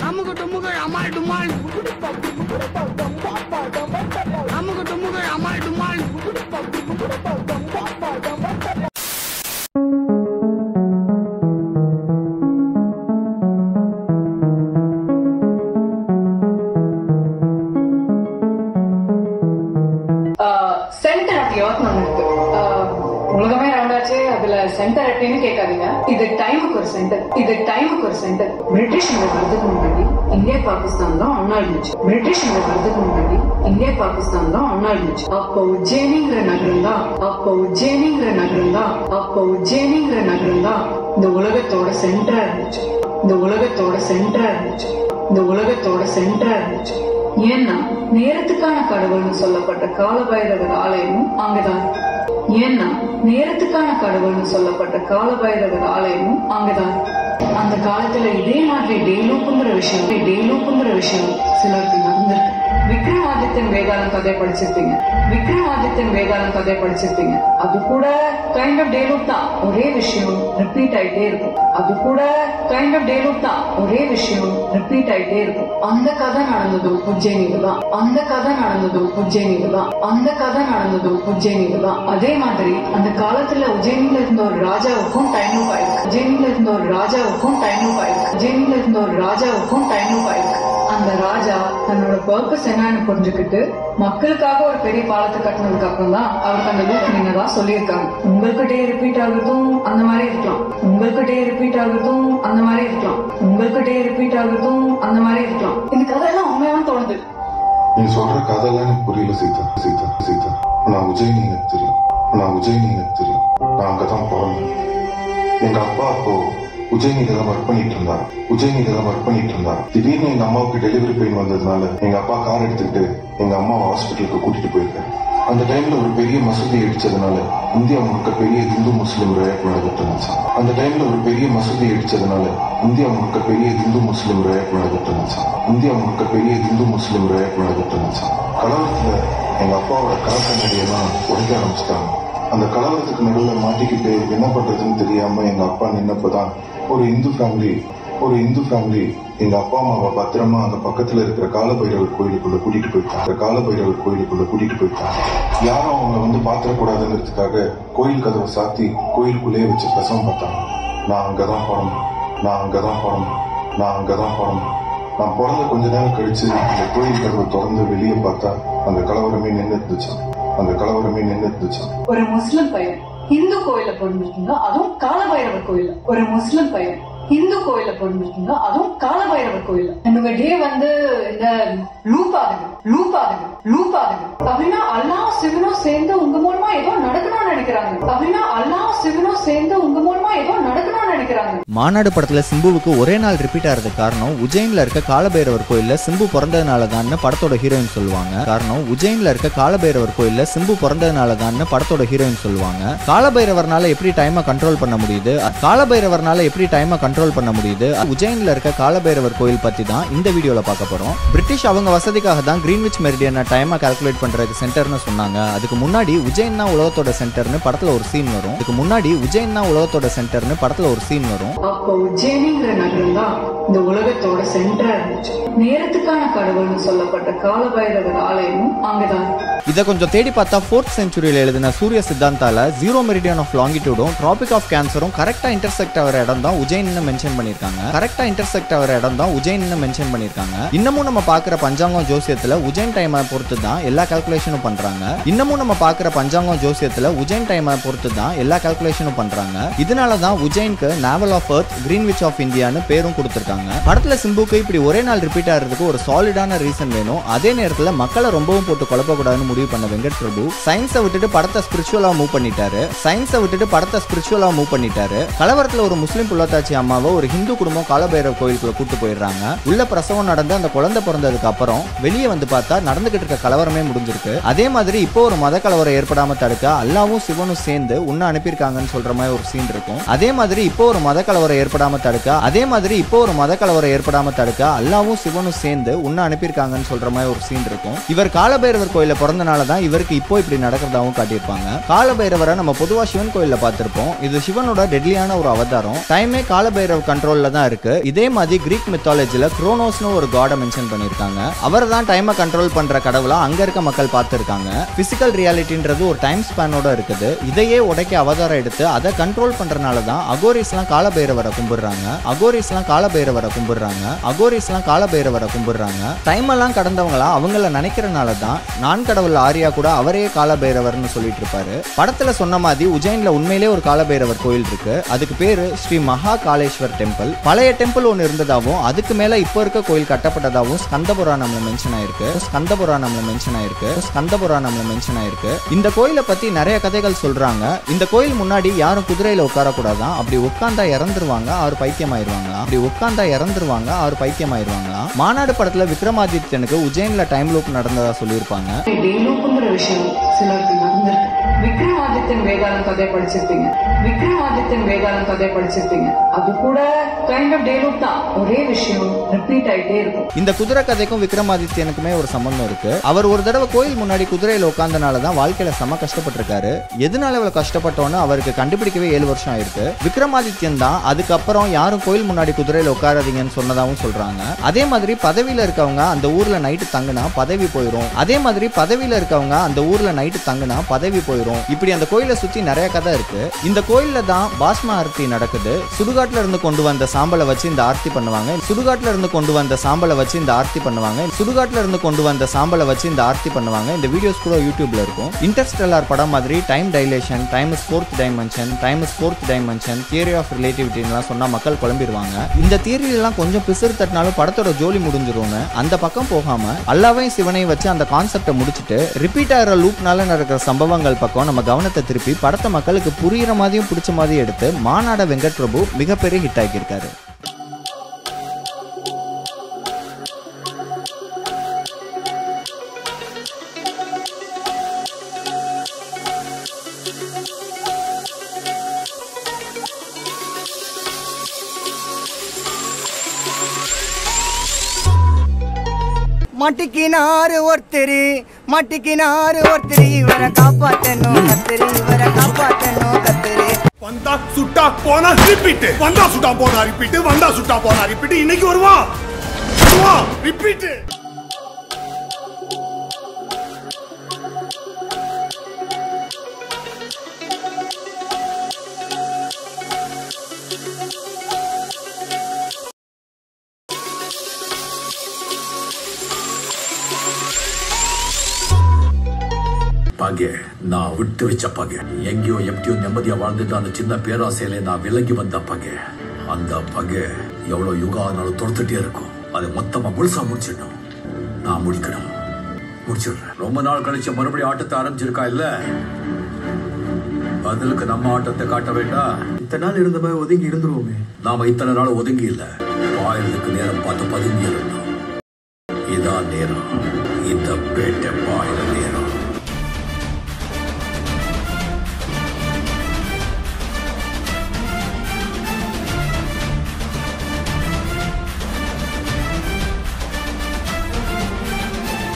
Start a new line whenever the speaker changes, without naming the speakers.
அமுக டுமுக அமால் டுமால் அமுக டுமுக அமால் டுமால்
சென்டர் அட்டி யோசனம் இருக்கு ஆஹ், உலகமே ரவுண்டாச்சு அதுல சென்டர் அட்டின்னு கேட்காதீங்க இது டைமுக்கு ஒரு சென்டர் இது டைமுக்கு ஒரு சென்டர் பிரிட்டிஷ் இங்க வரதுக்கு முன்னாடி இந்தியா பாகிஸ்தான் தான் ஒன்னா இருந்துச்சு பிரிட்டிஷ் இங்க வரதுக்கு முன்னாடி இந்தியா பாகிஸ்தான் தான் ஒன்னா இருந்துச்சு அப்போ உஜ்ஜயினிங்கிற நகரம் தான் அப்போ உஜ்ஜயினிங்கிற நகரம் தான் அப்போ உஜ்ஜயினிங்கிற நகரம் தான் இந்த உலகத்தோட சென்டரா இருந்துச்சு இந்த உலகத்தோட சென்டரா இருந்துச்சு இந்த உலகத்தோட சென்டரா இருந்துச்சு ஏன்னா நேரத்துக்கான கடவுள்னு சொல்லப்பட்ட காலபைரவர் ஆலயமும் அங்கதான் இருக்கு. ஏன்னா நேரத்துக்கான கடவுள்னு சொல்லப்பட்ட காலபைரவர் ஆலயமும் அங்கதான் இருக்கு. அந்த காலத்துல இதே மாதிரி டெய்லூப்புங்கிற விஷயம் டெய்லூப்புங்கிற விஷயம் சிலருக்கு நடந்திருக்கு விக்ரமாதித்தன் வேதாளம் கதை படிச்சிருப்பீங்க விக்ரமாதித்தன் வேதாளம் கதை படிச்சிருப்பீங்க அது கூட கைண்ட் ஆஃப் டேலூப் தான் ஒரே விஷயம் ரிப்பீட் ஆயிட்டே இருக்கும் அது கூட கைண்ட் ஆஃப் டேலூப் தான் ஒரே விஷயம் ரிப்பீட் ஆயிட்டே இருக்கும் அந்த கதை நடந்ததும் உஜ்ஜயினில தான் அந்த கதை நடந்ததும் உஜ்ஜயினில தான் அந்த கதை நடந்ததும் உஜ்ஜயினில தான் அதே மாதிரி அந்த காலத்துல உஜ்ஜயினில இருந்த ஒரு ராஜாவுக்கும் டைம் லூப் ஆயிருக்கு உஜ்ஜயினில இருந்த ஒரு ராஜாவுக்கும் டைம் லூப் ஆயிருக்கு உஜ்ஜயினில இருந்த ஒரு ராஜாவுக்கும் டைம் லூப் ஆயிருக்கு அந்த ராஜா தன்னோட பர்பஸ் என்னன்னு புரிஞ்சுக்கிட்டு மக்களுக்காக ஒரு பெரிய பாலத்தை கட்டினதுக்கு அப்புறம் தான் அவருக்கு அந்த லூப் நின்னதா சொல்லியிருக்காங்க உங்கள்கிட்டயே ரிப்பீட் ஆகுறதும் அந்த மாதிரி இருக்கலாம் உங்கள்கிட்டயே ரிப்பீட் ஆகுறதும் அந்த மாதிரி இருக்கலாம் உங்கள்கிட்டயே ரிப்பீட் ஆகுறதும் அந்த மாதிரி இருக்கலாம் இந்த கதையெல்லாம் உண்மையான தோணுது
நீ சொல்ற கதைலாம் எனக்கு புரியல சீதா சீதா சீதா நான் உஜயினி எனக்கு தெரியும் நான் உஜயினி எனக்கு தெரியும் நான் அங்கதான் பிறந்தேன் எங்க அப்பா அப்போ உஜயினில தான் ஒர்க் பண்ணிட்டு இருந்தார் உஜயினில தான் ஒர்க் பண்ணிட்டு இருந்தார் திடீர்னு எங்க அம்மாவுக்கு டெலிவரி பெயின் வந்ததுனால எங்க அப்பா கார் எடுத்துக்கிட்டு எங்க அம்மாவை ஹாஸ்பிட்டலுக்கு கூட்டிட்டு போயிருக்காரு அந்த டைம்ல ஒரு பெரிய மசூதி இடிச்சதுனால இந்தியா முழுக்க பெரிய இந்து முஸ்லிம் ரேட் நடந்துட்டு இருந்துச்சு அந்த டைம்ல ஒரு பெரிய மசூதி இடிச்சதுனால இந்தியா முழுக்க பெரிய இந்து முஸ்லிம் ரேட் நடந்துட்டு இருந்துச்சு இந்தியா முழுக்க பெரிய இந்து முஸ்லிம் ரேட் நடந்துட்டு இருந்துச்சு கலவரத்துல எங்க அப்பாவோட காசு நடிகெல்லாம் உடைக்க ஆரம்பிச்சிட்டாங்க அந்த கலவரத்துக்கு நடுவில் மாட்டிக்கிட்டு என்ன பண்றதுன்னு தெரியாம எங்க அப்பா நின்னப்பதான் ஒரு இந்து ஃபேமிலி ஒரு இந்து ஃபேமிலி எங்க அப்பா அம்மாவை பத்திரமா அந்த பக்கத்துல இருக்கிற காலபைரவர் கோயிலுக்குள்ள கூட்டிட்டு போயிட்டாங்க அந்த காலபைரவர் கோயிலுக்குள்ள கூட்டிட்டு போயிட்டாங்க யாரும் அவங்கள வந்து பாத்திரக்கூடாதுங்கிறதுக்காக கோயில் கதவை சாத்தி கோயிலுக்குள்ளேயே வச்சு பிரசவம் பார்த்தாங்க நான் அங்கதான் பிறந்தேன் நான் அங்கதான் பிறந்தேன் நான் அங்கதான் பிறந்தேன் நான் பிறந்த கொஞ்ச நேரம் கழிச்சு அந்த கோயில் கதவை திறந்து வெளியே பார்த்தா அந்த கலவரமே நின்று இருந்துச்சான் அந்த கலவரமே நின்று இருந்துச்சான்
ஒரு முஸ்லிம் பையன் இந்து கோயில பிறந்திருக்கீங்க அதுவும் காலபைரவர் கோயில்ல ஒரு முஸ்லிம் பையன் இந்து கோயில பிறந்திருக்கீங்க அதுவும் காலபைரவர் கோயில்ல என்னோட டே வந்து இந்த லூப் ஆகுது லூப் ஆகுது லூப் ஆகுது அப்படின்னா அல்லாஹ் சிவனும் சேர்ந்து உங்க மூலமா ஏதோ நடக்கணும்னு நினைக்கிறாங்க அப்படின்னா அல்லாஹ் சிவனும் சேர்ந்து உங்க மூலமா ஏதோ நடக்கணும்னு நினைக்கிறாங்க
மாநாடு படத்துல சிம்புவுக்கு ஒரே நாள் ரிப்பீட் ஆகிறதுக்கு காரணம் உஜ்ஜைன்ல இருக்க காலபைரவர் கோயில்ல சிம்பு பிறந்ததுனால தான் படத்தோட ஹீரோயின் சொல்லுவாங்க காரணம் உஜ்ஜைன்ல இருக்க காலபைரவர் கோயில்ல சிம்பு பிறந்ததுனால தான் படத்தோட ஹீரோயின் சொல்லுவாங்க காலபைரவர்னால எப்படி டைமை கண்ட்ரோல் பண்ண முடியுது காலபைரவர்னால எப்படி டைமை கண்ட்ரோல் பண்ண முடியுது உஜ்ஜைன்ல இருக்க காலபைரவர் கோயில் பத்தி தான் இந்த வீடியோல பார்க்க போறோம் பிரிட்டிஷ் அவங்க வசதிக்காக தான் கிரீன்விச் மெரிடியனை டைமை கால்குலேட் பண்றதுக்கு சென்டர்னு சொன்னாங்க அதுக்கு முன்னாடி உஜ்ஜைன் தான் உலகத்தோட சென்டர்னு படத்துல ஒரு சீன் வரும் அதுக்கு முன்னாடி உஜ்ஜைன் தான் உலகத்தோட சென்டர்னு படத்துல ஒரு சீன் வரும்
அப்போ உஜ்ஜயினிங்கிற நகரம் தான் இந்த உலகத்தோட சென்டரா இருந்துச்சு நேரத்துக்கான கடவுள்னு சொல்லப்பட்ட காலபைரவர் ஆலயமும் அங்கதான் இருக்கு.
இதை கொஞ்சம் தேடி பார்த்தா ஃபோர்த் செஞ்சுரியில் எழுதின சூரிய சித்தாந்தால ஜீரோ மெரிடியன் ஆஃப் லாங்கிடியூடும் ட்ராபிக் ஆஃப் கேன்சரும் கரெக்டா இன்டர்செக்ட் ஆகிற இடம் தான் உஜ்ஜைன்னு மென்ஷன் பண்ணியிருக்காங்க கரெக்டா இன்டர்செக்ட் ஆகிற இடம் தான் உஜ்ஜைன்னு மென்ஷன் பண்ணியிருக்காங்க இன்னமும் நம்ம பார்க்குற பஞ்சாங்கம் ஜோசியத்தில் உஜ்ஜைன் டைமை பொறுத்து தான் எல்லா கால்குலேஷனும் பண்றாங்க இன்னமும் நம்ம பார்க்குற பஞ்சாங்கம் ஜோசியத்தில் உஜ்ஜைன் டைமை பொறுத்து தான் எல்லா கால்குலேஷனும் பண்றாங்க இதனால தான் உஜ்ஜைனுக்கு navel of earth Greenwich of இந்தியான்னு பேரும் கொடுத்துருக்காங்க படத்துல சிம்புக்கு இப்படி ஒரே நாள் ரிப்பீட் ஆகிறதுக்கு ஒரு சாலிடான ரீசன் வேணும் அதே நேரத்தில் மக்களை ரொம்பவும் போட்டு குழப்பக்கூடாதுன்னு முடிவு பண்ண வெங்கட் பிரபு சயின்ஸை விட்டுட்டு படத்தை ஸ்பிரிச்சுவலா மூவ் பண்ணிட்டாரு சயின்ஸை விட்டுட்டு படத்தை ஸ்பிரிச்சுவலா மூவ் பண்ணிட்டாரு கலவரத்துல ஒரு முஸ்லீம் புள்ளத்தாச்சி அம்மாவை ஒரு ஹிந்து குடும்பம் காலபைரவ கோயிலுக்குள்ள கூட்டு போயிடுறாங்க உள்ள பிரசவம் நடந்து அந்த குழந்தை பிறந்ததுக்கு அப்புறம் வெளியே வந்து பார்த்தா நடந்துகிட்டு இருக்க கலவரமே முடிஞ்சிருக்கு அதே மாதிரி இப்போ ஒரு மத கலவரம் ஏற்படாம தடுக்க அல்லாவும் சிவனும் சேர்ந்து உன்ன அனுப்பியிருக்காங்கன்னு சொல்ற மாதிரி ஒரு சீன் இருக்கும் அதே மாதிரி இப்போ ஒரு மத கலவரம் ஏற்படாம தடுக்க அதே மாதிரி இப்போ ஒரு மத கலவரம் ஏற்படாம தடுக்க அல்லாவும் சிவனும் சேர்ந்து உன்ன அனுப்பியிருக்காங்கன்னு சொல்ற மாதிரி ஒரு சீன் இருக்கும் இவர் காலபைரவர் கோயில பிறந்தனால தான் இவருக்கு இப்போ இப்படி நடக்கிறதாவும் காட்டியிருப்பாங்க காலபைரவரை நம்ம பொதுவா சிவன் கோயில்ல பார்த்திருப்போம் இது சிவனோட டெட்லியான ஒரு அவதாரம் டைமே காலபைரவர் காலபைரவ் கண்ட்ரோல்ல தான் இருக்கு இதே மாதிரி கிரீக் மித்தாலஜில குரோனோஸ்னு ஒரு காடை மென்ஷன் பண்ணியிருக்காங்க அவர் தான் டைமை கண்ட்ரோல் பண்ற கடவுளா அங்க இருக்க மக்கள் பார்த்துருக்காங்க பிசிக்கல் ரியாலிட்டின்றது ஒரு டைம் ஸ்பேனோட இருக்குது இதையே உடைக்க அவதாரம் எடுத்து அதை கண்ட்ரோல் பண்றனால தான் அகோரிஸ்லாம் காலபைரவரை கும்பிடுறாங்க அகோரிஸ்லாம் காலபைரவரை கும்பிடுறாங்க அகோரிஸ்லாம் காலபைரவரை கும்பிடுறாங்க டைம் எல்லாம் கடந்தவங்களா அவங்கள நினைக்கிறனால தான் நான் கடவுள் ஆரியா கூட அவரே காலபைரவர்னு சொல்லிட்டு இருப்பாரு படத்துல சொன்ன மாதிரி உஜ்ஜைன்ல உண்மையிலே ஒரு காலபைரவர் கோயில் இருக்கு அதுக்கு பேரு ஸ்ரீ மகா காளேஸ்வர் டெம்பிள் பழைய டெம்பிள் ஒன்று இருந்ததாகவும் அதுக்கு மேல இப்போ இருக்க கோயில் கட்டப்பட்டதாகவும் ஸ்கந்த புராணம்ல மென்ஷன் ஆயிருக்கு ஸ்கந்த புராணம்ல மென்ஷன் ஆயிருக்கு ஸ்கந்த புராணம்ல மென்ஷன் ஆயிருக்கு இந்த கோயிலை பத்தி நிறைய கதைகள் சொல்றாங்க இந்த கோயில் முன்னாடி யாரும் குதிரையில உட்காரக்கூடாதான் அப்படி உட்கார்ந்தா இறந்துருவாங்க அவர் பைத்தியமாயிருவாங்களா அப்படி உட்கார்ந்தா இறந்துருவாங்க அவர் பைத்தியமாயிருவாங்களா மாநாடு படத்துல விக்ரமாதித்யனுக்கு உஜ்ஜைன்ல டைம் லூப் நடந்ததா சொல்லியிருப்பாங்க
டெய்லூப்புங்கிற விஷயம் சிலருக்கு நடந்திருக்கு விக்ரமாதித்யன் வேதாளம் கதை படிச்சிருப்பீங்க விக்ரமாதித்யன் வேதாளம் கதை படிச்சிருப்பீங்க அது கூட கைண்ட் ஆஃப் டேலூப் தான் ஒரே விஷயம் ரிப்பீட் ஆயிட்டே இருக்கும்
இந்த குதிரை கதைக்கும் விக்ரமாதித்யனுக்குமே ஒரு சம்பந்தம் இருக்கு அவர் ஒரு தடவை கோயில் முன்னாடி குதிரையில உட்கார்ந்தனால தான் வாழ்க்கையில செம கஷ்டப்பட்டிருக்காரு எதனால இவ்வளவு கஷ்டப்பட்டோன்னு அவருக்கு கண்டுபிடிக்கவே ஏழு வருஷம் ஆயிருக்கு விக்ரமாதித்யன் தான் அதுக்கப்புறம் யாரும் கோயில் முன்னாடி குதிரையில உட்காராதீங்கன்னு சொன்னதாகவும் சொல்றாங்க அதே மாதிரி பதவியில இருக்கவங்க அந்த ஊர்ல நைட்டு தங்குனா பதவி போயிடும் அதே மாதிரி பதவியில இருக்கவங்க அந்த ஊர்ல நைட்டு தங்குனா பதவி போயிடும் இப்படி அந்த கோயிலை சுத்தி நிறைய கதை இருக்கு இந்த கோயில்ல தான் பாஸ்மா ஆர்த்தி நடக்குது சுடுகாட்டுல இருந்து கொண்டு வந்த சாம்பலை வச்சு இந்த ஆர்த்தி பண்ணுவாங்க சுடுகாட்டுல இருந்து கொண்டு வந்த சாம்பலை வச்சு இந்த ஆர்த்தி பண்ணுவாங்க சுடுகாட்டுல இருந்து கொண்டு வந்த சாம்பலை வச்சு இந்த ஆர்த்தி பண்ணுவாங்க இந்த வீடியோஸ் கூட யூடியூப்ல இருக்கும் இன்டர்ஸ்டெல்லார் படம் மாதிரி time dilation time is fourth dimension time is fourth dimension theory of ரிலேட்டிவிட்டின்லாம் சொன்னா மக்கள் குழம்பிடுவாங்க இந்த தியரிலாம் கொஞ்சம் பிசுறு தட்டினாலும் படத்தோட ஜோலி முடிஞ்சிரும்னு அந்த பக்கம் போகாம அல்லாவையும் சிவனையும் வச்சு அந்த கான்செப்டை முடிச்சுட்டு ரிப்பீட் ஆகிற லூப்னால நடக்கிற சம்பவங்கள் பக்கம் நம்ம கவனத்தை திருப்பி படத்தை மக்களுக்கு புரியுற மாதிரியும் பிடிச்ச மாதிரியும் எடுத்து மாநாட வெங்கட் பிரபு மிகப்பெரிய ஹிட் ஆக்கியிருக்காரு
மட்டிக்கினாரு ஒருத்தரு மட்டிக்கினாரு ஒருத்தரு இவரை காப்பாத்தணும் கத்துரு இவரை காப்பாத்தணும் கத்துரு
வந்தா சுட்டா போனா ரிப்பீட் வந்தா சுட்டா போனா ரிப்பீட் வந்தா சுட்டா போனா ரிப்பீட் இன்னைக்கு வருவான் வருவான் ரிப்பீட்
பகை நான் விட்டு வச்ச பகை எங்கேயோ எப்படியோ நிம்மதியா வாழ்ந்துட்டு அந்த சின்ன பேராசையில நான் விலகி வந்த பகை அந்த பகை எவ்வளவு யுகம் ஆனாலும் தொடுத்துட்டே இருக்கும் அதை மொத்தமா முழுசா முடிச்சிடணும் நான் முடிக்கணும் முடிச்சிடுறேன் ரொம்ப நாள் கழிச்சு மறுபடியும் ஆட்டத்தை ஆரம்பிச்சிருக்கா இல்ல பதிலுக்கு நம்ம ஆட்டத்தை காட்ட வேண்டாம்
இத்தனை நாள் இருந்த மாதிரி ஒதுங்கி இருந்துருவோமே
நாம இத்தனை நாள் ஒதுங்கி இல்ல பாயறதுக்கு நேரம் பார்த்து பதுங்கி இருந்தோம் இதான் நேரம் இந்த பேட்டை பாயிர நேரம்